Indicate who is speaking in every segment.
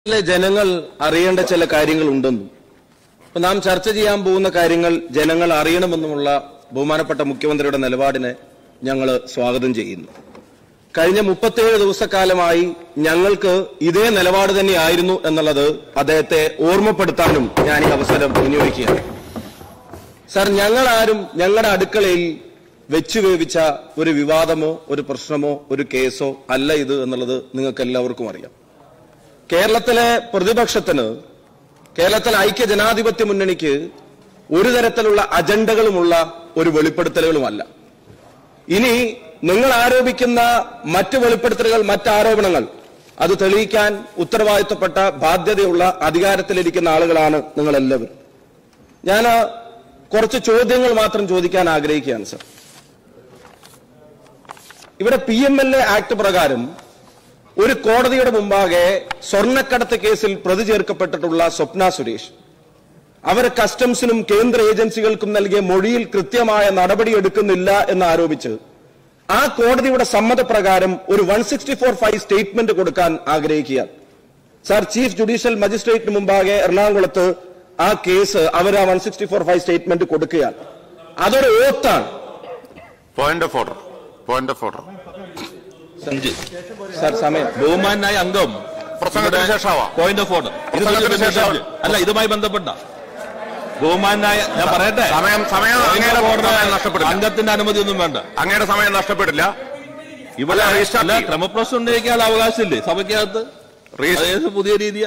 Speaker 1: ിലെ ജനങ്ങൾ അറിയേണ്ട ചില കാര്യങ്ങൾ ഉണ്ടെന്നും അപ്പൊ നാം ചർച്ച ചെയ്യാൻ പോകുന്ന കാര്യങ്ങൾ ജനങ്ങൾ അറിയണമെന്നുമുള്ള ബഹുമാനപ്പെട്ട മുഖ്യമന്ത്രിയുടെ നിലപാടിനെ ഞങ്ങൾ സ്വാഗതം ചെയ്യുന്നു കഴിഞ്ഞ മുപ്പത്തേഴ് ദിവസക്കാലമായി ഞങ്ങൾക്ക് ഇതേ നിലപാട് തന്നെയായിരുന്നു എന്നുള്ളത് അദ്ദേഹത്തെ ഓർമ്മപ്പെടുത്താനും ഞാൻ ഈ അവസരം വിനിയോഗിക്കുകയാണ് സാർ ഞങ്ങളാരും ഞങ്ങളുടെ അടുക്കളയിൽ വെച്ചു വേവിച്ച ഒരു വിവാദമോ ഒരു പ്രശ്നമോ ഒരു കേസോ അല്ല ഇത് എന്നുള്ളത് നിങ്ങൾക്ക് എല്ലാവർക്കും അറിയാം കേരളത്തിലെ പ്രതിപക്ഷത്തിന് കേരളത്തിലെ ഐക്യ ജനാധിപത്യ മുന്നണിക്ക് ഒരു തരത്തിലുള്ള അജണ്ടകളുമുള്ള ഒരു വെളിപ്പെടുത്തലുകളുമല്ല ഇനി നിങ്ങൾ ആരോപിക്കുന്ന മറ്റ് വെളിപ്പെടുത്തലുകൾ മറ്റ് ആരോപണങ്ങൾ അത് തെളിയിക്കാൻ ഉത്തരവാദിത്തപ്പെട്ട ബാധ്യതയുള്ള അധികാരത്തിലിരിക്കുന്ന ആളുകളാണ് നിങ്ങൾ എല്ലാവരും ഞാൻ കുറച്ച് ചോദ്യങ്ങൾ മാത്രം ചോദിക്കാൻ ആഗ്രഹിക്കുകയാണ് സർ ഇവിടെ P M L A act പ്രകാരം ഒരു കോടതിയുടെ മുമ്പാകെ സ്വർണ്ണക്കടത്ത് കേസിൽ പ്രതി ചേർക്കപ്പെട്ടിട്ടുള്ള സ്വപ്ന സുരേഷ് അവർ കസ്റ്റംസിനും കേന്ദ്ര ഏജൻസികൾക്കും നൽകിയ മൊഴിയിൽ കൃത്യമായ നടപടി എടുക്കുന്നില്ല എന്ന് ആരോപിച്ച് ആ കോടതിയുടെ സമ്മതപ്രകാരം ഒരു one sixty four five statement കൊടുക്കാൻ ആഗ്രഹിക്കുക സാർ ചീഫ് ജുഡീഷ്യൽ മജിസ്ട്രേറ്റിന് മുമ്പാകെ എറണാകുളത്ത് ആ കേസ് അവർ ആ one sixty four five statement കൊടുക്കുകയാണ് അതൊരു ഓത്താണ്
Speaker 2: point of order point of order
Speaker 3: അഞ്ച്
Speaker 1: സാർ സമയം
Speaker 3: ബഹുമാനായ അംഗം
Speaker 2: പ്രസംഗത്തിന് ശേഷമാവാം.
Speaker 3: പോയിന്റ് ഓഫ് ഓർഡർ
Speaker 2: പ്രസംഗത്തിന് ശേഷം.
Speaker 3: അല്ല ഇതുമായി ബന്ധപ്പെട്ട ബഹുമാനായ ഞാൻ പറയട്ടെ
Speaker 2: സമയം സമയം
Speaker 3: Point
Speaker 2: അങ്ങയുടെ
Speaker 3: of order
Speaker 2: സമയം നഷ്ടപ്പെടില്ല
Speaker 3: അംഗത്തിന്റെ അനുമതി ഒന്നും വേണ്ട
Speaker 2: അങ്ങയുടെ സമയം നഷ്ടപ്പെടില്ല
Speaker 3: ഇവിടെ
Speaker 2: അല്ല, restart
Speaker 3: അല്ല
Speaker 2: ചെയ്യും.
Speaker 3: ക്രമപ്രശ്നം ഉന്നയിക്കാനുള്ള അവകാശമില്ലേ സഭയ്ക്കകത്ത്
Speaker 2: Rest-
Speaker 3: അതേത് പുതിയ രീതിയാ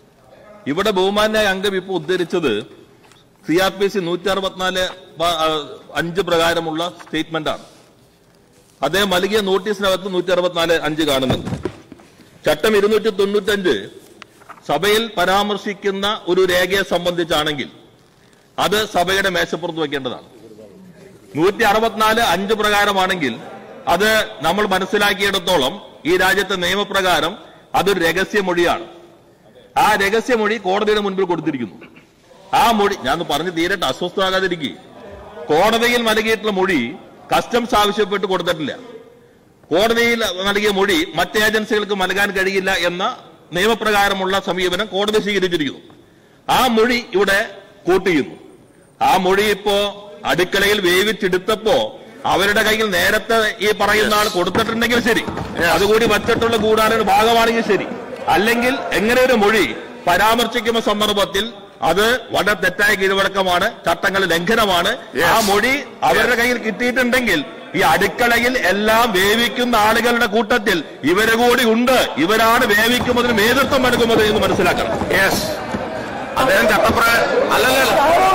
Speaker 3: ഇവിടെ ബഹുമാനായ അംഗം ഇപ്പൊ ഉദ്ധരിച്ചത് സി ആർ പി സി നൂറ്റി അറുപത്തിനാല് ബ- ആ, അഞ്ച് പ്രകാരമുള്ള സ്റ്റേറ്റ്മെന്റ് ആണ് അദ്ദേഹം നൽകിയ നോട്ടീസിനകത്ത് നൂറ്റി അറുപത്തിനാല് അഞ്ച് കാണുന്നുണ്ട് ചട്ടം ഇരുന്നൂറ്റി തൊണ്ണൂറ്റഞ്ച് സഭയിൽ പരാമർശിക്കുന്ന ഒരു രേഖയെ സംബന്ധിച്ചാണെങ്കിൽ അത് സഭയുടെ മേശപ്പുറത്ത് വെക്കേണ്ടതാണ് നൂറ്റി അറുപത്തിനാല് അഞ്ച് പ്രകാരമാണെങ്കിൽ അത് നമ്മൾ മനസ്സിലാക്കിയിടത്തോളം ഈ രാജ്യത്തെ നിയമപ്രകാരം അതൊരു രഹസ്യമൊഴിയാണ് ആ രഹസ്യമൊഴി കോടതിയുടെ മുൻപിൽ കൊടുത്തിരിക്കുന്നു ആ മൊഴി ഞാൻ പറഞ്ഞു തീരട്ടെ അസ്വസ്ഥമാകാതിരിക്കുക കോടതിയിൽ നൽകിയിട്ടുള്ള മൊഴി കസ്റ്റംസ് ആവശ്യപ്പെട്ട് കൊടുത്തിട്ടില്ല കോടതിയിൽ നൽകിയ മൊഴി മറ്റ് ഏജൻസികൾക്ക് നൽകാൻ കഴിയില്ല എന്ന നിയമപ്രകാരമുള്ള സമീപനം കോടതി സ്വീകരിച്ചിരിക്കുന്നു ആ മൊഴി ഇവിടെ കൂട്ടിയുന്നു ആ മൊഴി ഇപ്പോ അടുക്കളയിൽ വേവിച്ചെടുത്തപ്പോ അവരുടെ കയ്യിൽ നേരത്തെ ഈ പറയുന്ന ആൾ കൊടുത്തിട്ടുണ്ടെങ്കിൽ ശരി അതുകൂടി വച്ചിട്ടുള്ള ഗൂഢാലോചന ഭാഗമാണെങ്കിൽ ശരി അല്ലെങ്കിൽ എങ്ങനെ ഒരു മൊഴി പരാമർശിക്കുന്ന സന്ദർഭത്തിൽ അത് വളരെ തെറ്റായ കീഴ്വഴക്കമാണ് ചട്ടങ്ങൾ ലംഘനമാണ് ആ മൊഴി അവരുടെ കയ്യിൽ കിട്ടിയിട്ടുണ്ടെങ്കിൽ ഈ അടുക്കളയിൽ എല്ലാം വേവിക്കുന്ന ആളുകളുടെ കൂട്ടത്തിൽ ഇവര് കൂടി ഉണ്ട് ഇവരാണ് വേവിക്കുന്നതിന് നേതൃത്വം നൽകുന്നത് എന്ന് മനസ്സിലാക്കണം
Speaker 2: യെസ് അദ്ദേഹം ചട്ടപ്രകാരം അല്ലല്ല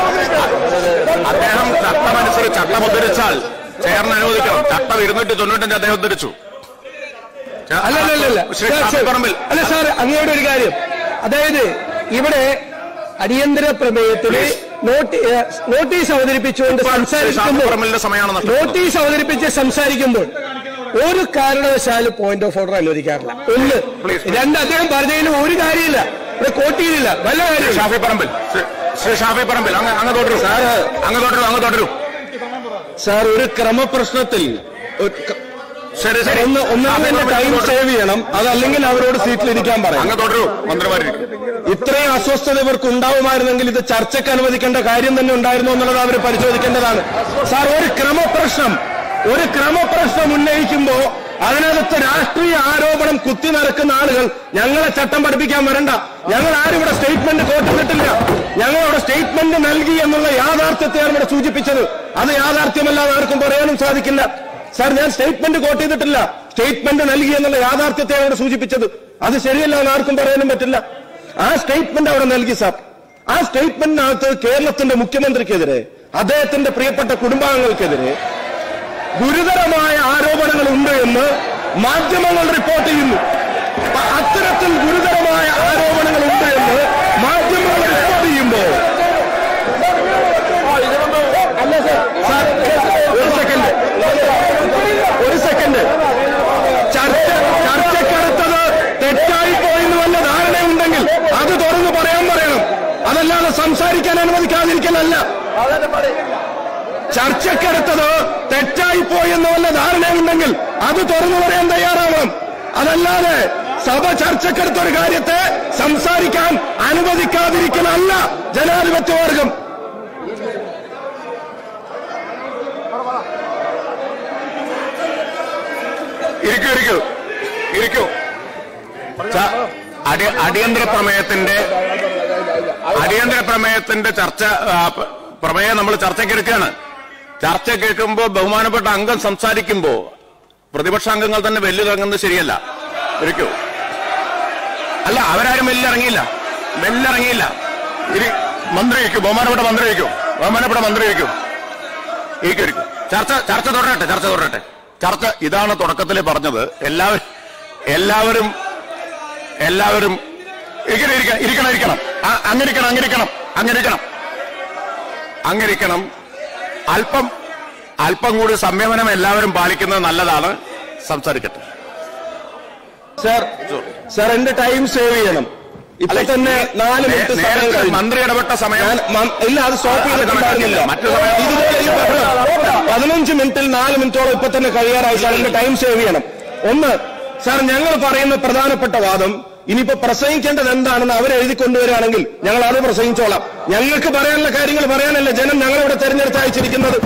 Speaker 2: അദ്ദേഹം ചട്ടമനുസരിച്ച് ചട്ടം ഉദ്ധരിച്ചാൽ ചെയറിന് അനുവദിക്കണം ചട്ടം ഇരുന്നൂറ്റി തൊണ്ണൂറ്റഞ്ച് അദ്ദേഹം ഉദ്ധരിച്ചു
Speaker 4: അല്ലല്ലല്ല
Speaker 2: ശ്രീ ഷാഫി പറമ്പിൽ
Speaker 4: അല്ല സാർ അങ്ങയുടെ ഒരു കാര്യം അതായത് ഇവിടെ അടിയന്തര പ്രമേയത്തിന് നോട്ടി- ഏ, നോട്ടീസ് അവതരിപ്പിച്ചുകൊണ്ട്
Speaker 2: ശ്രീ ഷാഫി
Speaker 4: സംസാരിക്കുമ്പോൾ
Speaker 2: പറമ്പിലിന്റെ സമയമാണ് നഷ്ടപ്പെട്ടത്
Speaker 4: നോട്ടീസ് അവതരിപ്പിച്ച് സംസാരിക്കുമ്പോൾ ഒരു കാരണവശാലും പോയിന്റ് ഓഫ് ഓർഡർ അനുവദിക്കാറില്ല ഒന്ന്
Speaker 2: Please, please.
Speaker 4: രണ്ട് അദ്ദേഹം പറഞ്ഞതിന് ഒരു കാര്യമില്ല ഇവിടെ കോട്ട് ചെയ്തില്ല വല്ല
Speaker 2: ശ്രീ
Speaker 4: കാര്യമില്ല
Speaker 2: ഷാഫി പറമ്പിൽ ശ്രീ- ശ്രീ ഷാഫി പറമ്പിൽ അങ്ങ് അങ്ങ് തുടരൂ അങ്ങ് തുടരൂ അങ്ങ് തുടരൂ
Speaker 1: സാർ ഒരു ക്രമപ്രശ്നത്തിൽ ഒരു ക-
Speaker 2: ശരി ശരി
Speaker 1: ഒന്ന് ഒന്നാമത്
Speaker 2: ഷാഫി
Speaker 1: ടൈം
Speaker 2: പറമ്പിൽ
Speaker 1: സേവ് ചെയ്യണം അതല്ലെങ്കിൽ അവരോട് സീറ്റിലിരിക്കാൻ പറയാം
Speaker 2: അങ്ങ് തുടരൂ മന്ത്രിമാരി
Speaker 1: ഇത്രയും അസ്വസ്ഥത ഇവർക്ക് ഉണ്ടാവുമായിരുന്നെങ്കിൽ ഇത് ചർച്ചയ്ക്ക് അനുവദിക്കേണ്ട കാര്യം തന്നെ ഉണ്ടായിരുന്നു എന്നുള്ളത് അവർ പരിശോധിക്കേണ്ടതാണ് സാർ ഒരു ക്രമപ്രശ്നം ഒരു ക്രമപ്രശ്നം ഉന്നയിക്കുമ്പോ അതിനകത്ത് രാഷ്ട്രീയ ആരോപണം കുത്തി നിറക്കുന്ന ആളുകൾ ഞങ്ങളെ ചട്ടം പഠിപ്പിക്കാൻ വരണ്ട ഞങ്ങൾ ആരും ഇവിടെ സ്റ്റേറ്റ്മെന്റ് കോട്ടിട്ടിട്ടില്ല ഞങ്ങൾ അവിടെ സ്റ്റേറ്റ്മെന്റ് നൽകി എന്നുള്ള യാഥാർത്ഥ്യത്തെയാണ് ഇവിടെ സൂചിപ്പിച്ചത് അത് യാഥാർത്ഥ്യമല്ലാതെ ആർക്കും പറയാനും സാധിക്കില്ല സാർ ഞാൻ സ്റ്റേറ്റ്മെന്റ് കോട്ട് ചെയ്തിട്ടില്ല സ്റ്റേറ്റ്മെന്റ് നൽകി എന്നുള്ള യാഥാർത്ഥ്യത്തെയാണ് ഇവിടെ സൂചിപ്പിച്ചത് അത് ശരിയല്ല എന്ന് ആർക്കും പറയാനും പറ്റില്ല ആ സ്റ്റേറ്റ്മെന്റ് അവിടെ നൽകി സാർ ആ സ്റ്റേറ്റ്മെന്റിനകത്ത് കേരളത്തിന്റെ മുഖ്യമന്ത്രിക്കെതിരെ അദ്ദേഹത്തിന്റെ പ്രിയപ്പെട്ട കുടുംബാംഗങ്ങൾക്കെതിരെ ഗുരുതരമായ ആരോപണങ്ങൾ ഉണ്ട് എന്ന് മാധ്യമങ്ങൾ റിപ്പോർട്ട് ചെയ്യുന്നു അപ്പൊ അത്തരത്തിൽ ഗുരുതരമായ ആരോപണങ്ങൾ ഉണ്ട് എന്ന് മാധ്യമങ്ങൾ റിപ്പോർട്ട് ചെയ്യുമ്പോൾ സാർ ഒരു സെക്കൻഡ് ഒരു സെക്കൻഡ് ചർച്ച ചർച്ചക്കടുത്തത് തെറ്റായി പോയെന്ന് വല്ല ധാരണയുണ്ടെങ്കിൽ അത് തുറന്നു പറയാൻ പറയണം അതല്ലാതെ സംസാരിക്കാൻ അനുവദിക്കാതിരിക്കലല്ല ചർച്ചക്കെടുത്തത് തെറ്റായി പോയെന്ന് വല്ല ധാരണയുണ്ടെങ്കിൽ അത് തുറന്നു പറയാൻ തയ്യാറാവണം അതല്ലാതെ
Speaker 5: സഭ ചർച്ചക്കെടുത്ത ഒരു കാര്യത്തെ സംസാരിക്കാൻ അനുവദിക്കാതിരിക്കലല്ല ജനാധിപത്യവർഗം
Speaker 2: ഇരിക്കൂ ഇരിക്കൂ ഇരിക്കൂ ച- അടി- അടിയന്തര പ്രമേയത്തിന്റെ അടിയന്തര പ്രമേയത്തിന്റെ ചർച്ച ആ, പ- പ്രമേയം നമ്മൾ ചർച്ചയ്ക്കെടുക്കുകയാണ് ചർച്ച കേൾക്കുമ്പോൾ ബഹുമാനപ്പെട്ട അംഗം സംസാരിക്കുമ്പോ പ്രതിപക്ഷ അംഗങ്ങൾ തന്നെ വെല്ലുതങ്ങുന്നത് ശരിയല്ല ഇരിക്കൂ അല്ല അവരാരും വെല്ലിറങ്ങിയില്ല വെല്ലിറങ്ങിയില്ല ഇരി മന്ത്രി ഇരിക്കൂ ബഹുമാനപ്പെട്ട മന്ത്രി ഇരിക്കൂ ബഹുമാനപ്പെട്ട മന്ത്രി ഇരിക്കൂ ഇരിക്കൂ ഇരിക്കൂ ചർച്ച ചർച്ച തുടരട്ടെ ചർച്ച തുടരട്ടെ ചർച്ച ഇതാണ് തുടക്കത്തിൽ പറഞ്ഞത് എല്ലാവരും എല്ലാവരും എല്ലാവരും ഇരിക്കണം ഇരിക്കണം ഇരിക്കണം ഇരിക്കണം ആ, അങ്ങിരിക്കണം അങ്ങിരിക്കണം അങ്ങിരിക്കണം അങ്ങിരിക്കണം അല്പം അല്പം കൂടി സംയമനം എല്ലാവരും പാലിക്കുന്നത് നല്ലതാണ് സംസാരിക്കട്ടെ
Speaker 1: സാർ സാർ എന്റെ ടൈം സേവ് ചെയ്യണം ഇപ്പൊ തന്നെ നാല് മിനിറ്റ് സമയം
Speaker 2: നേരത്തെ
Speaker 1: കഴിഞ്ഞു
Speaker 2: മന്ത്രി ഇടപെട്ട സമയം
Speaker 1: ഞാൻ മ- ഇല്ല അത് സ്റ്റോപ്പ്
Speaker 2: അത്
Speaker 1: ചെയ്തിട്ടുണ്ടായിരുന്നില്ല
Speaker 2: മറ്റു സമയം-
Speaker 1: ഇതുപോലെ ഈ ബഹളം പതിനഞ്ച് മിനിറ്റിൽ നാല് മിനിറ്റോളം ഇപ്പൊ തന്നെ കഴിയാറായി സാർ എന്റെ ടൈം സേവ് ചെയ്യണം ഒന്ന് സാർ ഞങ്ങൾ പറയുന്ന പ്രധാനപ്പെട്ട വാദം ഇനിയിപ്പോ പ്രസംഗിക്കേണ്ടത് എന്താണെന്ന് അവരെഴുതി കൊണ്ടുവരികയാണെങ്കിൽ ഞങ്ങൾ അത് പ്രസംഗിച്ചോളാം ഞങ്ങൾക്ക് പറയാനുള്ള കാര്യങ്ങൾ പറയാനല്ല ജനം ഞങ്ങളിവിടെ തെരഞ്ഞെടുത്ത് അയച്ചിരിക്കുന്നത്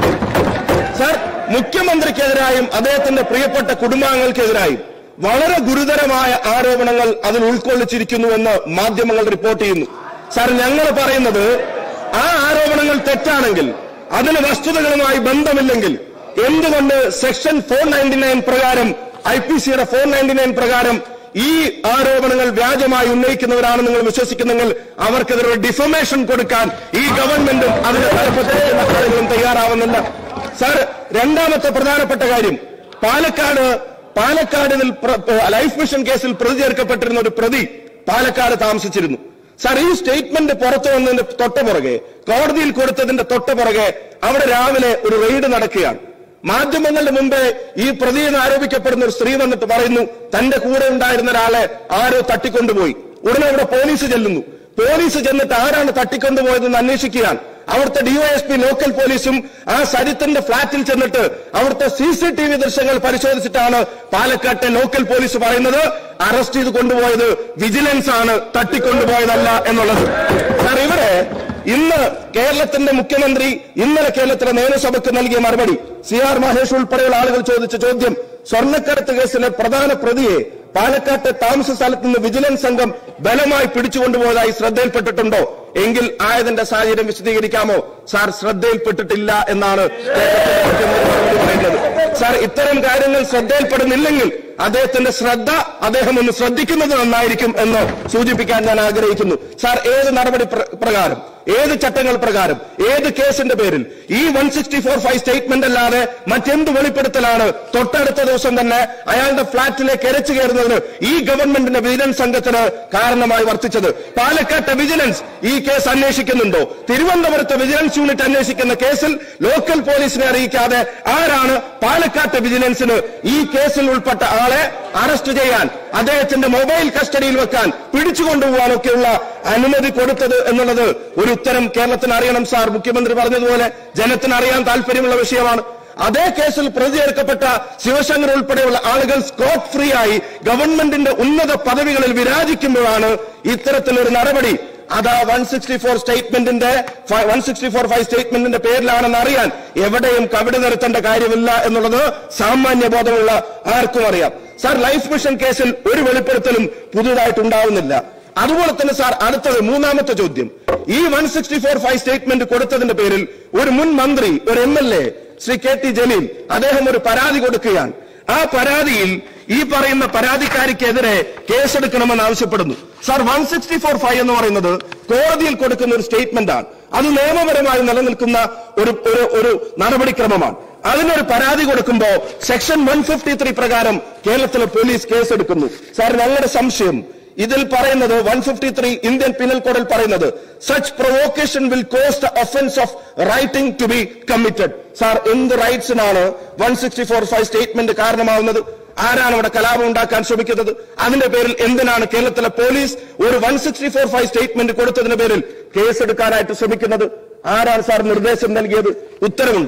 Speaker 1: സാർ മുഖ്യമന്ത്രിക്കെതിരായും അദ്ദേഹത്തിന്റെ പ്രിയപ്പെട്ട കുടുംബാംഗങ്ങൾക്കെതിരായും വളരെ ഗുരുതരമായ ആരോപണങ്ങൾ അതിൽ ഉൾക്കൊള്ളിച്ചിരിക്കുന്നുവെന്ന് മാധ്യമങ്ങൾ റിപ്പോർട്ട് ചെയ്യുന്നു സാർ ഞങ്ങൾ പറയുന്നത് ആ ആരോപണങ്ങൾ തെറ്റാണെങ്കിൽ അതിന് വസ്തുതകളുമായി ബന്ധമില്ലെങ്കിൽ എന്തുകൊണ്ട് സെക്ഷൻ ഫോർ നയൻറ്റി നയൻ പ്രകാരം ഐ പി സിയുടെ ഫോർ നയൻറ്റി നയൻ പ്രകാരം ഈ ആരോപണങ്ങൾ വ്യാജമായി ഉന്നയിക്കുന്നവരാണ് നിങ്ങൾ വിശ്വസിക്കുന്നെങ്കിൽ അവർക്കെതിരെ ഒരു ഡിഫമേഷൻ കൊടുക്കാൻ ഈ ഗവൺമെന്റും അതിന്റെ തലപ്പത്തിരിക്കുന്ന ആളുകളും തയ്യാറാവുന്നില്ല സാർ രണ്ടാമത്തെ പ്രധാനപ്പെട്ട കാര്യം പാലക്കാട് പാലക്കാടിൽ ലൈഫ് മിഷൻ കേസിൽ പ്രതി ചേർക്കപ്പെട്ടിരുന്ന ഒരു പ്രതി പാലക്കാട് താമസിച്ചിരുന്നു സാർ ഈ സ്റ്റേറ്റ്മെന്റ് പുറത്തു വന്നതിന്റെ തൊട്ട് പുറകെ കോടതിയിൽ കൊടുത്തതിന്റെ തൊട്ട് പുറകെ അവിടെ രാവിലെ ഒരു റെയ്ഡ് നടക്കുകയാണ് മാധ്യമങ്ങളുടെ മുമ്പേ ഈ പ്രതി എന്ന് ആരോപിക്കപ്പെടുന്ന ഒരു സ്ത്രീ വന്നിട്ട് പറയുന്നു തന്റെ കൂടെ ഉണ്ടായിരുന്ന ഒരാളെ ആരോ തട്ടിക്കൊണ്ടുപോയി ഉടനെ അവിടെ പോലീസ് ചെല്ലുന്നു പോലീസ് ചെന്നിട്ട് ആരാണ് തട്ടിക്കൊണ്ടുപോയതെന്ന് അന്വേഷിക്കുകയാണ് അവിടുത്തെ ഡിവൈഎസ്പി ലോക്കൽ പോലീസും ആ സരിത്തിന്റെ ഫ്ളാറ്റിൽ ചെന്നിട്ട് അവിടുത്തെ സി സി ടി വി ദൃശ്യങ്ങൾ പരിശോധിച്ചിട്ടാണ് പാലക്കാട്ടെ ലോക്കൽ പോലീസ് പറയുന്നത് അറസ്റ്റ് ചെയ്ത് കൊണ്ടുപോയത് വിജിലൻസ് ആണ് തട്ടിക്കൊണ്ടുപോയതല്ല എന്നുള്ളത് സാർ ഇവിടെ ഇന്ന് കേരളത്തിന്റെ മുഖ്യമന്ത്രി ഇന്നലെ കേരളത്തിലെ നിയമസഭയ്ക്ക് നൽകിയ മറുപടി സി ആർ മഹേഷ് ഉൾപ്പെടെയുള്ള ആളുകൾ ചോദിച്ച ചോദ്യം സ്വർണ്ണക്കടത്ത് കേസിലെ പ്രധാന പ്രതിയെ പാലക്കാട്ടെ താമസ സ്ഥലത്ത് നിന്ന് വിജിലൻസ് സംഘം ബലമായി പിടിച്ചുകൊണ്ടുപോയതായി ശ്രദ്ധയിൽപ്പെട്ടിട്ടുണ്ടോ എങ്കിൽ ആയതിന്റെ സാഹചര്യം വിശദീകരിക്കാമോ സാർ ശ്രദ്ധയിൽപ്പെട്ടിട്ടില്ല എന്നാണ് കേരളത്തിലെ മുഖ്യമന്ത്രി മറുപടി പറയുന്നത് സാർ ഇത്തരം കാര്യങ്ങൾ ശ്രദ്ധയിൽപ്പെടുന്നില്ലെങ്കിൽ അദ്ദേഹത്തിന്റെ ശ്രദ്ധ അദ്ദേഹം ഒന്ന് ശ്രദ്ധിക്കുന്നത് നന്നായിരിക്കും എന്ന് സൂചിപ്പിക്കാൻ ഞാൻ ആഗ്രഹിക്കുന്നു സാർ ഏത് നടപടി പ്ര- പ്രകാരം ഏത് ചട്ടങ്ങൾ പ്രകാരം ഏത് കേസിന്റെ പേരിൽ ഈ one sixty four five statement അല്ലാതെ മറ്റെന്ത് വെളിപ്പെടുത്തലാണ് തൊട്ടടുത്ത ദിവസം തന്നെ അയാളുടെ ഫ്ളാറ്റിലേക്ക് എരച്ചു കയറുന്നതിന് ഈ ഗവൺമെന്റിന്റെ വിജിലൻസ് സംഘത്തിന് കാരണമായി വർത്തിച്ചത് പാലക്കാട്ടെ വിജിലൻസ് ഈ കേസ് അന്വേഷിക്കുന്നുണ്ടോ തിരുവനന്തപുരത്തെ വിജിലൻസ് യൂണിറ്റ് അന്വേഷിക്കുന്ന കേസിൽ ലോക്കൽ പോലീസിനെ അറിയിക്കാതെ ആരാണ് പാലക്കാട്ടെ വിജിലൻസിന് ഈ കേസിൽ ഉൾപ്പെട്ട ആളെ അറസ്റ്റ് ചെയ്യാൻ അദ്ദേഹത്തിന്റെ മൊബൈൽ കസ്റ്റഡിയിൽ വെക്കാൻ പിടിച്ചുകൊണ്ടുപോകാനൊക്കെയുള്ള അനുമതി കൊടുത്തത് എന്നുള്ളത് ഒരു ഉത്തരം കേരളത്തിന് അറിയണം സാർ മുഖ്യമന്ത്രി പറഞ്ഞതുപോലെ ജനത്തിന് അറിയാൻ താല്പര്യമുള്ള വിഷയമാണ് അതേ കേസിൽ പ്രതി ചേർക്കപ്പെട്ട ശിവശങ്കർ ഉൾപ്പെടെയുള്ള ആളുകൾ സ്കോപ്പ് ഫ്രീ ആയി ഗവൺമെന്റിന്റെ ഉന്നത പദവികളിൽ വിരാജിക്കുമ്പോഴാണ് ഇത്തരത്തിലൊരു നടപടി അത് വൺ സിക്സ്റ്റി ഫോർ സ്റ്റേറ്റ്മെന്റിന്റെ വൺ സിക്സ്റ്റി ഫോർ ഫൈവ് സ്റ്റേറ്റ്മെന്റിന്റെ പേരിലാണെന്ന് അറിയാൻ എവിടെയും കവിട് നിർത്തേണ്ട കാര്യമില്ല എന്നുള്ളത് സാമാന്യ ബോധമുള്ള ആർക്കും അറിയാം സാർ ലൈഫ് മിഷൻ കേസിൽ ഒരു വെളിപ്പെടുത്തലും പുതുതായിട്ടുണ്ടാവുന്നില്ല അതുപോലെ തന്നെ സാർ അടുത്തത് മൂന്നാമത്തെ ചോദ്യം ഈ one sixty four five statement കൊടുത്തതിന്റെ പേരിൽ ഒരു മുൻ മന്ത്രി ഒരു M L A Shri K T Jaleel അദ്ദേഹം ഒരു പരാതി കൊടുക്കുകയാണ് ആ പരാതിയിൽ ഈ പറയുന്ന പരാതിക്കാരിക്കെതിരെ കേസെടുക്കണമെന്ന് ആവശ്യപ്പെടുന്നു sir one sixty four five എന്ന് പറയുന്നത് കോടതിയിൽ കൊടുക്കുന്ന ഒരു സ്റ്റേറ്റ്മെന്റ് ആണ് അത് നിയമപരമായി നിലനിൽക്കുന്ന ഒരു ഒരു ഒരു നടപടിക്രമമാണ് അതിനൊരു പരാതി കൊടുക്കുമ്പോൾ സെക്ഷൻ വൺ ഫിഫ്റ്റി ത്രീ പ്രകാരം കേരളത്തിലെ പോലീസ് കേസെടുക്കുന്നു സാർ ഞങ്ങളുടെ സംശയം ഇതിൽ പറയുന്നത് one fifty three Indian penal കോഡിൽ പറയുന്നത് such provocation will cause the offence of rioting to be committed sir എന്ത് റൈറ്റ്സിനാണ് one sixty four five statement കാരണമാവുന്നത് ആരാണ് അവിടെ കലാപം ഉണ്ടാക്കാൻ ശ്രമിക്കുന്നത് അതിന്റെ പേരിൽ എന്തിനാണ് കേരളത്തിലെ പോലീസ് ഒരു one sixty four five statement കൊടുത്തതിന്റെ പേരിൽ കേസെടുക്കാനായിട്ട് ശ്രമിക്കുന്നത് ആരാണ് സാർ നിർദ്ദേശം നൽകിയത് ഉത്തരവുണ്ടോ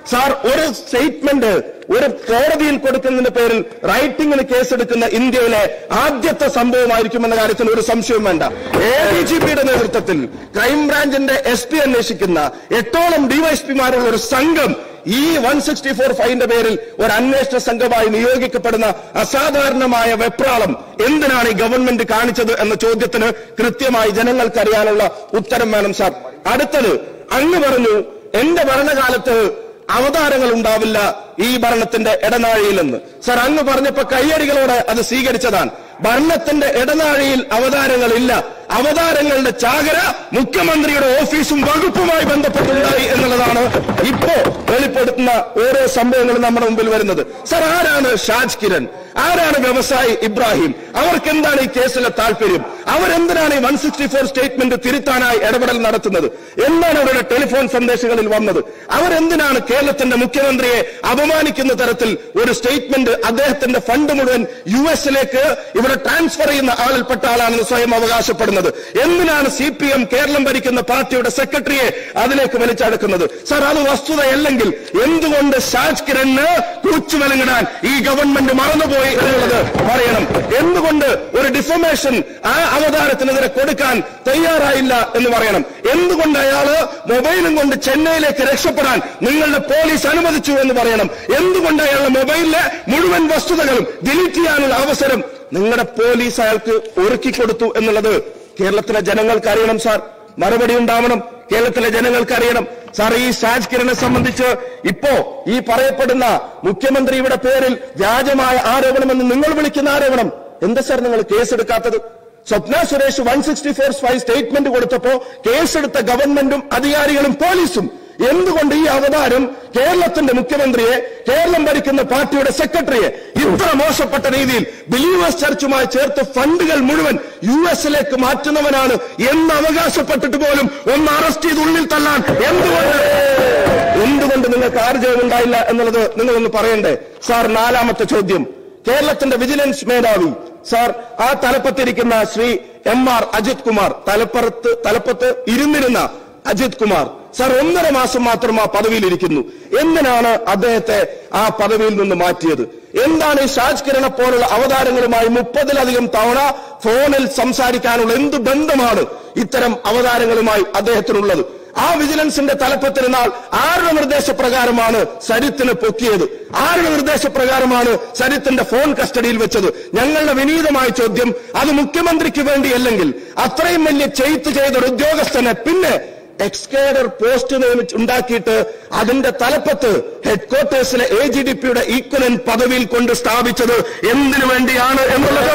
Speaker 5: സാർ ഒരു സ്റ്റേറ്റ്മെന്റ് ഒരു കോടതിയിൽ കൊടുക്കുന്നതിന്റെ പേരിൽ റൈറ്റിംഗിന് കേസെടുക്കുന്ന ഇന്ത്യയിലെ ആദ്യത്തെ സംഭവമായിരിക്കുമെന്ന കാര്യത്തിൽ ഒരു സംശയവും വേണ്ട എ ഡി ജി പിയുടെ നേതൃത്വത്തിൽ ക്രൈംബ്രാഞ്ചിന്റെ എസ് പി അന്വേഷിക്കുന്ന എട്ടോളം ഡിവൈഎസ്പിമാരുള്ള ഒരു സംഘം ഈ വൺ സിക്സ്റ്റി ഫോർ ഫൈവിന്റെ പേരിൽ ഒരു അന്വേഷണ സംഘമായി നിയോഗിക്കപ്പെടുന്ന അസാധാരണമായ വെപ്രാളം എന്തിനാണ് ഈ ഗവൺമെന്റ് കാണിച്ചത് എന്ന ചോദ്യത്തിന് കൃത്യമായി ജനങ്ങൾക്കറിയാനുള്ള ഉത്തരം വേണം സാർ അടുത്തത് അങ്ങ് പറഞ്ഞു എന്റെ ഭരണകാലത്ത് അവതാരങ്ങൾ ഉണ്ടാവില്ല ഈ ഭരണത്തിന്റെ ഇടനാഴിയിലെന്ന് സർ അങ്ങ് പറഞ്ഞപ്പോ കയ്യടികളോടെ അത് സ്വീകരിച്ചതാണ് ഭരണത്തിന്റെ ഇടനാഴിയിൽ അവതാരങ്ങളില്ല അവതാരങ്ങളുടെ ചാകര മുഖ്യമന്ത്രിയുടെ ഓഫീസും വകുപ്പുമായി ബന്ധപ്പെട്ടുണ്ടായി എന്നുള്ളതാണ് ഇപ്പോ വെളിപ്പെടുത്തുന്ന ഓരോ സംഭവങ്ങളും നമ്മുടെ മുമ്പിൽ വരുന്നത് സർ ആരാണ് ഷാജ് കിരൺ ആരാണ് വ്യവസായി ഇബ്രാഹിം അവർക്ക് എന്താണ് ഈ കേസിലെ താല്പര്യം അവരെന്തിനാണ് ഈ വൺ സിക്സ്റ്റി ഫോർ സ്റ്റേറ്റ്മെന്റ് തിരുത്താനായി ഇടപെടൽ നടത്തുന്നത് എന്താണ് അവരുടെ ടെലിഫോൺ സന്ദേശങ്ങളിൽ വന്നത് അവരെന്തിനാണ് കേരളത്തിന്റെ മുഖ്യമന്ത്രിയെ അപമാനിക്കുന്ന തരത്തിൽ ഒരു സ്റ്റേറ്റ്മെന്റ് അദ്ദേഹത്തിന്റെ ഫണ്ട് മുഴുവൻ യു എസിലേക്ക് ഇവിടെ ട്രാൻസ്ഫർ ചെയ്യുന്ന ആളിൽപ്പെട്ട ആളാണെന്ന് സ്വയം അവകാശപ്പെടുന്നത് എന്തിനാണ് സി പി എം കേരളം ഭരിക്കുന്ന പാർട്ടിയുടെ സെക്രട്ടറിയെ അതിലേക്ക് വലിച്ചടക്കുന്നത് സാർ അത് വസ്തുതയല്ലെങ്കിൽ എന്തുകൊണ്ട് ഷാജ് കിരണ് കൂച്ചുവലങ്ങിടാൻ ഈ ഗവൺമെന്റ് മറന്നുപോയി എന്നുള്ളത് പറയണം എന്തുകൊണ്ട് ഒരു ഡിഫമേഷൻ ആ അവതാരത്തിനെതിരെ കൊടുക്കാൻ തയ്യാറായില്ല എന്ന് പറയണം എന്തുകൊണ്ട് അയാള് മൊബൈലും കൊണ്ട് ചെന്നൈയിലേക്ക് രക്ഷപ്പെടാൻ നിങ്ങളുടെ പോലീസ് അനുവദിച്ചു എന്ന് പറയണം എന്തുകൊണ്ട് അയാളുടെ മൊബൈലിലെ മുഴുവൻ വസ്തുതകളും ഡിലീറ്റ് ചെയ്യാനുള്ള അവസരം നിങ്ങളുടെ പോലീസ് അയാൾക്ക് ഒരുക്കി കൊടുത്തു എന്നുള്ളത് കേരളത്തിലെ ജനങ്ങൾക്ക് അറിയണം സാർ മറുപടി ഉണ്ടാവണം കേരളത്തിലെ ജനങ്ങൾക്ക് അറിയണം സാർ ഈ ഷാജ് കിരणे സംബന്ധിച്ച് ഇപ്പോ ഈ പറയപ്പെടുന്ന മുഖ്യമന്ത്രിയുടെ പേരിൽ വ്യാജമായ ആരോപണമെന്ന് നിങ്ങൾ വിളിക്കുന്ന ആരോപണം എന്താ സാർ നിങ്ങൾ കേസെടുക്കാത്തത് Swapna Suresh one sixty four five statement കൊടുത്തപ്പോ കേസെടുത്ത ഗവൺമെന്റും അധികാരികളും പോലീസും എന്തുകൊണ്ട് ഈ അവതാരം കേരളത്തിന്റെ മുഖ്യമന്ത്രിയെ കേരളം ഭരിക്കുന്ന പാർട്ടിയുടെ സെക്രട്ടറിയെ ഇത്ര മോശപ്പെട്ട രീതിയിൽ ബിലീവേഴ്സ് ചർച്ചുമായി ചേർത്ത് ഫണ്ടുകൾ മുഴുവൻ യു എസിലേക്ക് മാറ്റുന്നവനാണ് എന്ന് അവകാശപ്പെട്ടിട്ട് പോലും ഒന്ന് അറസ്റ്റ് ചെയ്ത് ഉള്ളിൽ തള്ളാൻ എന്തുകൊണ്ട് എന്തുകൊണ്ട് നിങ്ങൾക്ക് ആർജവം ഉണ്ടായില്ല എന്നുള്ളത് നിങ്ങളൊന്ന് പറയണ്ടേ സാർ നാലാമത്തെ ചോദ്യം കേരളത്തിന്റെ വിജിലൻസ് മേധാവി സാർ ആ തലപ്പത്തിരിക്കുന്ന ശ്രീ എം ആർ അജിത് കുമാർ തലപ്പുറത്ത് തലപ്പത്ത് ഇരുന്നിരുന്ന അജിത് കുമാർ സാർ ഒന്നര മാസം മാത്രം ആ പദവിയിൽ ഇരിക്കുന്നു എന്തിനാണ് അദ്ദേഹത്തെ ആ പദവിയിൽ നിന്ന് മാറ്റിയത് എന്താണ് ഈ ഷാജ് കിരണെ പോലുള്ള അവതാരങ്ങളുമായി മുപ്പതിലധികം തവണ ഫോണിൽ സംസാരിക്കാനുള്ള എന്ത് ബന്ധമാണ് ഇത്തരം അവതാരങ്ങളുമായി അദ്ദേഹത്തിനുള്ളത് ആ വിജിലൻസിന്റെ തലപ്പത്തിരുന്നാൽ ആരുടെ നിർദ്ദേശപ്രകാരമാണ് സരിത്തിനെ പൊക്കിയത് ആരുടെ നിർദ്ദേശപ്രകാരമാണ് സരിത്തിന്റെ ഫോൺ കസ്റ്റഡിയിൽ വെച്ചത് ഞങ്ങളുടെ വിനീതമായ ചോദ്യം അത് മുഖ്യമന്ത്രിക്ക് വേണ്ടിയല്ലെങ്കിൽ അത്രയും വലിയ ചെയ്ത്ത് ചെയ്ത ഒരു ഉദ്യോഗസ്ഥനെ പിന്നെ എക്സ്കേഡർ പോസ്റ്റ് നിയമിച്ച് ഉണ്ടാക്കിയിട്ട് അതിന്റെ തലപ്പത്ത് ഹെഡ്ക്വാർട്ടേഴ്സിലെ എ ജി ഡി പിയുടെ ഈക്വലൻ പദവിയിൽ കൊണ്ട് സ്ഥാപിച്ചത് എന്തിനു വേണ്ടിയാണ് എന്നുള്ളത്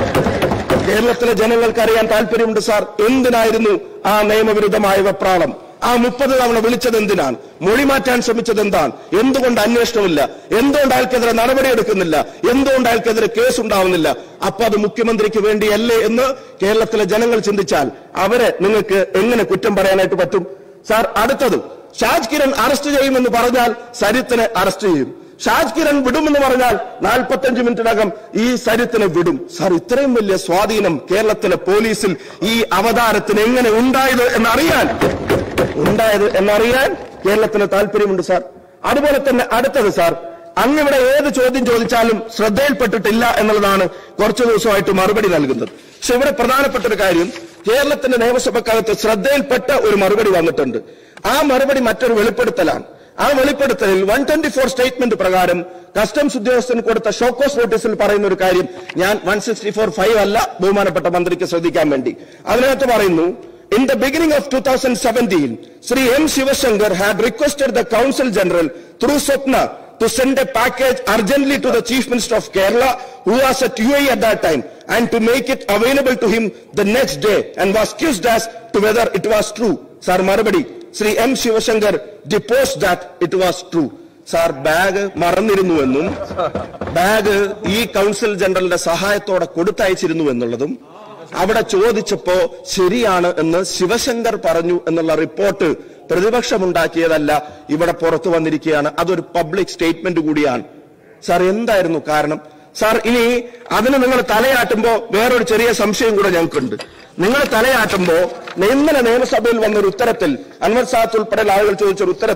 Speaker 5: കേരളത്തിലെ ജനങ്ങൾക്ക് അറിയാൻ താല്പര്യമുണ്ട് സാർ എന്തിനായിരുന്നു ആ നിയമവിരുദ്ധമായ വെപ്രാളം ആ മുപ്പത് തവണ വിളിച്ചത് എന്തിനാണ് മൊഴി മാറ്റാൻ ശ്രമിച്ചത് എന്താണ് എന്തുകൊണ്ട് അന്വേഷണമില്ല എന്തുകൊണ്ട് അയാൾക്കെതിരെ നടപടിയെടുക്കുന്നില്ല എന്തുകൊണ്ട് അയാൾക്കെതിരെ കേസ് ഉണ്ടാവുന്നില്ല അപ്പൊ അത് മുഖ്യമന്ത്രിക്ക് വേണ്ടിയല്ലേ എന്ന് കേരളത്തിലെ ജനങ്ങൾ ചിന്തിച്ചാൽ അവരെ നിങ്ങൾക്ക് എങ്ങനെ കുറ്റം പറയാനായിട്ട് പറ്റും സാർ അടുത്തത് ഷാജ് കിരൺ അറസ്റ്റ് ചെയ്യുമെന്ന് പറഞ്ഞാൽ സരിത്തിനെ അറസ്റ്റ് ചെയ്യും ഷാജ് കിരൺ വിടുമെന്ന് പറഞ്ഞാൽ നാൽപ്പത്തഞ്ച് മിനിറ്റിനകം ഈ സരിത്തിനെ വിടും സാർ ഇത്രയും വലിയ സ്വാധീനം കേരളത്തിലെ പോലീസിൽ ഈ അവതാരത്തിന് എങ്ങനെ ഉണ്ടായത് എന്നറിയാൻ ഉണ്ടായത് എന്നറിയാൻ കേരളത്തിന് താല്പര്യമുണ്ട് സാർ അതുപോലെ തന്നെ അടുത്തത് സാർ അങ്ങിവിടെ ഏത് ചോദ്യം ചോദിച്ചാലും ശ്രദ്ധയിൽപ്പെട്ടിട്ടില്ല എന്നുള്ളതാണ് കുറച്ചു ദിവസമായിട്ട് മറുപടി നൽകുന്നത് പക്ഷെ ഇവിടെ പ്രധാനപ്പെട്ട ഒരു കാര്യം കേരളത്തിന്റെ നിയമസഭക്കകത്ത് ശ്രദ്ധയിൽപ്പെട്ട ഒരു മറുപടി വന്നിട്ടുണ്ട് ആ മറുപടി മറ്റൊരു വെളിപ്പെടുത്തലാണ് ആ വെളിപ്പെടുത്തലിൽ വൺ ട്വന്റി ഫോർ സ്റ്റേറ്റ്മെന്റ് പ്രകാരം കസ്റ്റംസ് ഉദ്യോഗസ്ഥന് കൊടുത്ത ഷോക്കോസ് നോട്ടീസിൽ പറയുന്ന ഒരു കാര്യം ഞാൻ വൺ സിക്സ്റ്റി ഫോർ ഫൈവ് അല്ല ബഹുമാനപ്പെട്ട മന്ത്രിക്ക് ശ്രദ്ധിക്കാൻ വേണ്ടി അതിനകത്ത് പറയുന്നു In the beginning of 2017, Sri M. Shivashankar had requested the Council General through Swapna to send a package urgently to the Chief Minister of Kerala, who was at UAE at that time, and to make it available to him the next day, and was accused as to whether it was true. Sir Marabadi, Sri M. Shivashankar deposed that it was true. Sir bag മറന്നിരുന്നുവെന്നും bag ഈ consul ജനറലിന്റെ സഹായത്തോടെ കൊടുത്തയച്ചിരുന്നു എന്നുള്ളതും അവിടെ ചോദിച്ചപ്പോ ശരിയാണ് എന്ന് ശിവശങ്കർ പറഞ്ഞു എന്നുള്ള റിപ്പോർട്ട് പ്രതിപക്ഷമുണ്ടാക്കിയതല്ല ഇവിടെ പുറത്തു വന്നിരിക്കുകയാണ് അതൊരു പബ്ലിക് സ്റ്റേറ്റ്മെന്റ് കൂടിയാണ് സാർ എന്തായിരുന്നു കാരണം സാർ ഇനി അതിന് നിങ്ങൾ തലയാട്ടുമ്പോ വേറൊരു ചെറിയ സംശയം കൂടെ ഞങ്ങൾക്കുണ്ട് നിങ്ങൾ തലയാട്ടുമ്പോ ഇന്നലെ നിയമസഭയിൽ വന്നൊരു ഉത്തരത്തിൽ അൻവർ സാത്ത് ഉൾപ്പെടെ ആളുകൾ ചോദിച്ചൊരു ഉത്തരത്തിൽ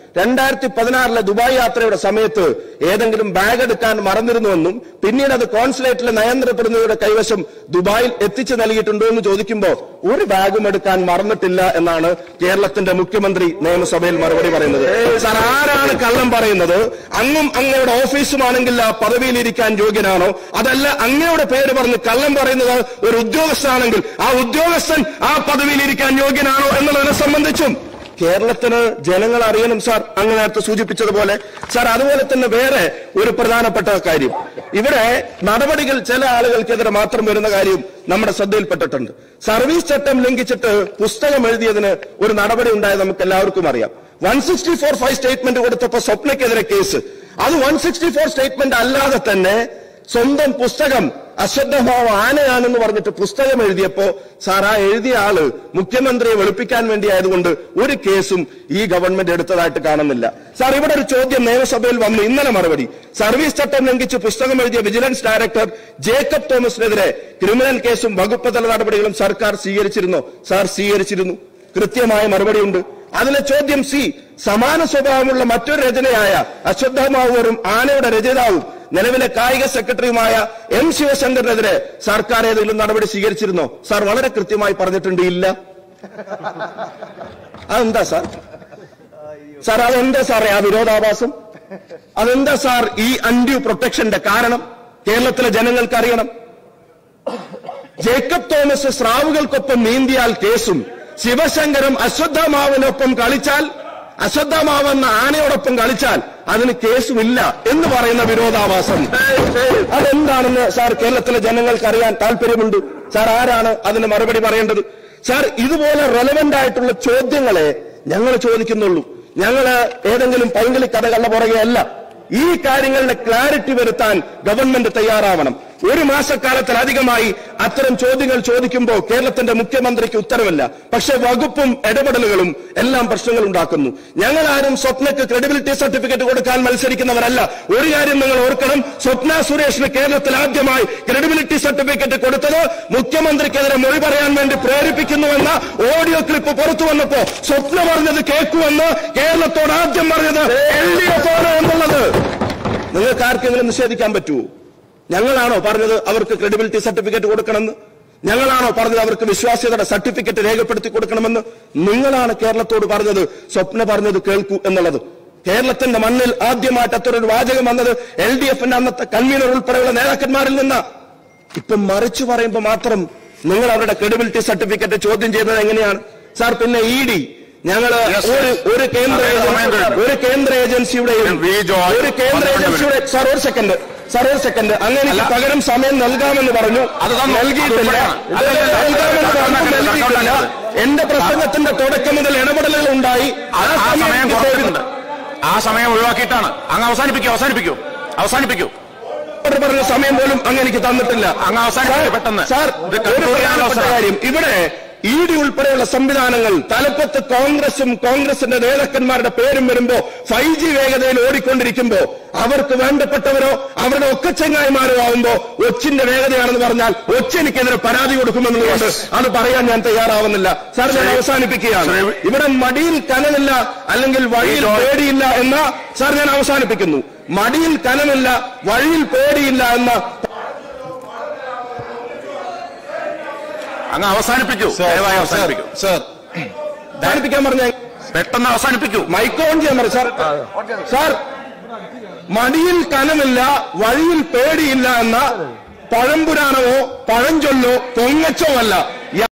Speaker 5: രണ്ടായിരത്തി പതിനാറിലെ ദുബായ് യാത്രയുടെ സമയത്ത് ഏതെങ്കിലും ബാഗ് എടുക്കാൻ മറന്നിരുന്നുവെന്നും പിന്നീട് അത് കോൺസുലേറ്റിലെ നയന്ത്ര പ്രതിനിധിയുടെ കൈവശം ദുബായിൽ എത്തിച്ചു നൽകിയിട്ടുണ്ടോ എന്ന് ചോദിക്കുമ്പോൾ ഒരു ബാഗും എടുക്കാൻ മറന്നിട്ടില്ല എന്നാണ് കേരളത്തിന്റെ മുഖ്യമന്ത്രി നിയമസഭയിൽ മറുപടി പറയുന്നത് സാർ ആരാണ് കള്ളം പറയുന്നത് അങ്ങും അങ്ങയുടെ ഓഫീസുമാണെങ്കിൽ ആ പദവിയിലിരിക്കാൻ യോഗ്യനാണോ അതല്ല അങ്ങയുടെ പേര് പറഞ്ഞ് കള്ളം പറയുന്നത് ഒരു ഉദ്യോഗസ്ഥനാണെങ്കിൽ ആ ഉദ്യോഗസ്ഥൻ ആ പദവിയിലിരിക്കാൻ യോഗ്യനാണോ എന്നുള്ളതിനെ സംബന്ധിച്ചും കേരളത്തിന് ജനങ്ങൾ അറിയണം സാർ അങ്ങ് നേരത്തെ സൂചിപ്പിച്ചതുപോലെ സാർ അതുപോലെ തന്നെ വേറെ ഒരു പ്രധാനപ്പെട്ട കാര്യം ഇവിടെ നടപടികൾ ചില ആളുകൾക്കെതിരെ മാത്രം വരുന്ന കാര്യം നമ്മുടെ ശ്രദ്ധയിൽപ്പെട്ടിട്ടുണ്ട് സർവീസ് ചട്ടം ലംഘിച്ചിട്ട് പുസ്തകം എഴുതിയതിന് ഒരു നടപടി ഉണ്ടായത് നമുക്ക് എല്ലാവർക്കും അറിയാം one sixty four five statement കൊടുത്തപ്പോ സ്വപ്നയ്ക്കെതിരെ കേസ് അത് വൺ സിക്സ്റ്റി ഫോർ സ്റ്റേറ്റ്മെന്റ് അല്ലാതെ തന്നെ സ്വന്തം പുസ്തകം അശ്രദ്ധഭാവം ആനയാണെന്ന് പറഞ്ഞിട്ട് പുസ്തകം എഴുതിയപ്പോ സാർ ആ എഴുതിയ ആള് മുഖ്യമന്ത്രിയെ വെളുപ്പിക്കാൻ വേണ്ടി ആയതുകൊണ്ട് ഒരു കേസും ഈ ഗവൺമെന്റ് എടുത്തതായിട്ട് കാണുന്നില്ല സാർ ഇവിടെ ഒരു ചോദ്യം നിയമസഭയിൽ വന്നു ഇന്നലെ മറുപടി സർവീസ് ചട്ടം ലംഘിച്ച് പുസ്തകം എഴുതിയ വിജിലൻസ് ഡയറക്ടർ ജേക്കബ് തോമസിനെതിരെ ക്രിമിനൽ കേസും വകുപ്പ് തല നടപടികളും സർക്കാർ സ്വീകരിച്ചിരുന്നോ സാർ സ്വീകരിച്ചിരുന്നു കൃത്യമായ മറുപടിയുണ്ട് അതിലെ ചോദ്യം സി സമാന സ്വഭാവമുള്ള മറ്റൊരു രചനയായ അശ്വത്ഥമാവൂരും ആനയുടെ രചയിതാവും നിലവിലെ കായിക സെക്രട്ടറിയുമായ എം ശിവശങ്കറിനെതിരെ സർക്കാർ ഏതെങ്കിലും നടപടി സ്വീകരിച്ചിരുന്നോ സാർ വളരെ കൃത്യമായി പറഞ്ഞിട്ടുണ്ട് ഇല്ല അതെന്താ സാർ സാർ അതെന്താ സാറേ ആ വിരോധാഭാസം അതെന്താ സാർ ഈ അൺഡ്യൂ പ്രൊട്ടക്ഷന്റെ കാരണം കേരളത്തിലെ ജനങ്ങൾക്ക് അറിയണം ജേക്കബ് തോമസ് സ്രാവുകൾക്കൊപ്പം നീന്തിയാൽ കേസും ശിവശങ്കരം അശ്വത്ഥമാവിനൊപ്പം കളിച്ചാൽ അശ്വത്ഥമാവെന്ന ആനയോടൊപ്പം കളിച്ചാൽ അതിന് കേസുമില്ല എന്ന് പറയുന്ന വിരോധാഭാസം അതെന്താണെന്ന് സാർ കേരളത്തിലെ ജനങ്ങൾക്ക് അറിയാൻ താല്പര്യമുണ്ട് സാർ ആരാണ് അതിന് മറുപടി പറയേണ്ടത് സാർ ഇതുപോലെ റെലവെന്റ് ആയിട്ടുള്ള ചോദ്യങ്ങളെ ഞങ്ങൾ ചോദിക്കുന്നുള്ളൂ ഞങ്ങള് ഏതെങ്കിലും പൈങ്കിളി കഥകളുടെ പുറകെ അല്ല ഈ കാര്യങ്ങളുടെ ക്ലാരിറ്റി വരുത്താൻ ഗവൺമെന്റ് തയ്യാറാവണം ഒരു മാസക്കാലത്തിലധികമായി അത്തരം ചോദ്യങ്ങൾ ചോദിക്കുമ്പോൾ കേരളത്തിന്റെ മുഖ്യമന്ത്രിക്ക് ഉത്തരവില്ല പക്ഷെ വകുപ്പും ഇടപെടലുകളും എല്ലാം പ്രശ്നങ്ങൾ ഉണ്ടാക്കുന്നു ഞങ്ങൾ ആരും സ്വപ്നക്ക് ക്രെഡിബിലിറ്റി സർട്ടിഫിക്കറ്റ് കൊടുക്കാൻ മത്സരിക്കുന്നവരല്ല ഒരു കാര്യം നിങ്ങൾ ഓർക്കണം സ്വപ്ന സുരേഷിന് കേരളത്തിൽ ആദ്യമായി ക്രെഡിബിലിറ്റി സർട്ടിഫിക്കറ്റ് കൊടുത്തത് മുഖ്യമന്ത്രിക്കെതിരെ മൊഴി പറയാൻ വേണ്ടി പ്രേരിപ്പിക്കുന്നുവെന്ന ഓഡിയോ ക്ലിപ്പ് പുറത്തു വന്നപ്പോ സ്വപ്ന പറഞ്ഞത് കേൾക്കുമെന്ന് കേരളത്തോട് ആദ്യം പറഞ്ഞത് എൽ ഡി എഫ് ആണ് എന്നുള്ളത് നിങ്ങൾക്ക് ആർക്കെങ്കിലും നിഷേധിക്കാൻ പറ്റുമോ ഞങ്ങളാണോ പറഞ്ഞത് അവർക്ക് ക്രെഡിബിലിറ്റി സർട്ടിഫിക്കറ്റ് കൊടുക്കണമെന്ന് ഞങ്ങളാണോ പറഞ്ഞത് അവർക്ക് വിശ്വാസ്യതയുടെ സർട്ടിഫിക്കറ്റ് രേഖപ്പെടുത്തി കൊടുക്കണമെന്ന് നിങ്ങളാണ് കേരളത്തോട് പറഞ്ഞത് സ്വപ്ന പറഞ്ഞത് കേൾക്കൂ എന്നുള്ളത് കേരളത്തിന്റെ മണ്ണിൽ ആദ്യമായിട്ട് അത്തരൊരു വാചകം വന്നത് എൽ ഡി എഫിന്റെ അന്നത്തെ കൺവീനർ ഉൾപ്പെടെയുള്ള നേതാക്കന്മാരിൽ നിന്ന് ഇപ്പം മറിച്ചു പറയുമ്പോൾ മാത്രം നിങ്ങൾ അവരുടെ ക്രെഡിബിലിറ്റി സർട്ടിഫിക്കറ്റ് ചോദ്യം ചെയ്യുന്നത് എങ്ങനെയാണ് സാർ പിന്നെ ഇ ഡി ഞങ്ങള്
Speaker 2: Yes,
Speaker 5: ഒരു
Speaker 2: yes.
Speaker 5: ഒരു കേന്ദ്ര
Speaker 2: അതെ, സമയം
Speaker 5: ഏജൻസി-
Speaker 2: കഴിഞ്ഞു.
Speaker 5: ഒരു കേന്ദ്ര ഏജൻസിയുടെയും
Speaker 2: വി. ജോർജ്
Speaker 5: ഒരു കേന്ദ്ര
Speaker 2: പന്ത്രണ്ട്
Speaker 5: ഏജൻസിയുടെ സാർ ഒരു സെക്കൻഡ് സാർ ഒരു സെക്കൻഡ് അങ്ങനെ എനിക്ക്
Speaker 2: അല്ല.
Speaker 5: പകരം സമയം നൽകാമെന്ന് പറഞ്ഞു
Speaker 2: അത് തന്നു.
Speaker 5: നൽകിയിട്ടില്ല
Speaker 2: അത് ഉൾപ്പെടെയാണ്. അല്ല, അല്ല, അല്ല.
Speaker 5: നൽകാമെന്ന് പറഞ്ഞു
Speaker 2: കണക്കാക്കരുത്,
Speaker 5: നൽകിയിട്ടില്ല
Speaker 2: കണക്കാക്കരുത്.
Speaker 5: എന്റെ പ്രസംഗത്തിന്റെ തുടക്കം മുതൽ ഇടപെടലുകൾ ഉണ്ടായി
Speaker 2: ആ ആ സമയം
Speaker 5: എനിക്ക്
Speaker 2: കുറച്ചിട്ടുണ്ട് ആ സമയം ഒഴിവാക്കിയിട്ടാണ് അങ്ങ് അവസാനിപ്പിക്കൂ അവസാനിപ്പിക്കൂ അവസാനിപ്പിക്കൂ
Speaker 5: ഒരു പറഞ്ഞ സമയം പോലും അങ്ങ് എനിക്ക് തന്നിട്ടില്ല
Speaker 2: അങ്ങ് അവസാനിപ്പിക്കൂ പെട്ടെന്ന്.
Speaker 5: സാർ
Speaker 2: ഇത്
Speaker 5: ഒരു
Speaker 2: conclude ചെയ്യാനുള്ള
Speaker 5: പ്രധാനപ്പെട്ട
Speaker 2: അവസരം.
Speaker 5: കാര്യം ഇവിടെ ഇ ഡി ഉൾപ്പെടെയുള്ള സംവിധാനങ്ങൾ തലപ്പത്ത് കോൺഗ്രസും കോൺഗ്രസിന്റെ നേതാക്കന്മാരുടെ പേരും വരുമ്പോ ഫൈവ് ജി വേഗതയിൽ ഓടിക്കൊണ്ടിരിക്കുമ്പോ അവർക്ക് വേണ്ടപ്പെട്ടവരോ അവരുടെ ഒക്കെ ചെങ്ങായിമാരോ ആവുമ്പോ ഒച്ചിന്റെ വേഗതയാണെന്ന് പറഞ്ഞാൽ ഒച്ചെനിക്കെതിരെ പരാതി കൊടുക്കുമെന്നുള്ളത് അത് പറയാൻ ഞാൻ തയ്യാറാവുന്നില്ല സാർ ഞാൻ
Speaker 2: ശ്രീ-
Speaker 5: അവസാനിപ്പിക്കുകയാണ്
Speaker 2: ശ്രീ-
Speaker 5: ഇവിടെ മടിയിൽ കനമില്ല അല്ലെങ്കിൽ വഴിയിൽ
Speaker 2: ജോർജ്.
Speaker 5: പേടിയില്ല എന്ന സാർ ഞാൻ അവസാനിപ്പിക്കുന്നു മടിയിൽ കനമില്ല വഴിയിൽ പേടിയില്ല എന്ന
Speaker 2: അങ്ങ് അവസാനിപ്പിക്കൂ ദയവായി അവസാനിപ്പിക്കൂ
Speaker 1: സർ
Speaker 5: അവസാനിപ്പിക്കാൻ പറഞ്ഞ
Speaker 2: പെട്ടെന്ന് അവസാനിപ്പിക്കൂ
Speaker 5: മൈക്ക് ഓൺ ചെയ്യാൻ പറ സാർ സാർ മടിയിൽ കനമില്ല വഴിയിൽ പേടിയില്ല എന്ന പഴംപുരാണമോ പഴഞ്ചൊല്ലോ പൊങ്ങച്ചോ അല്ല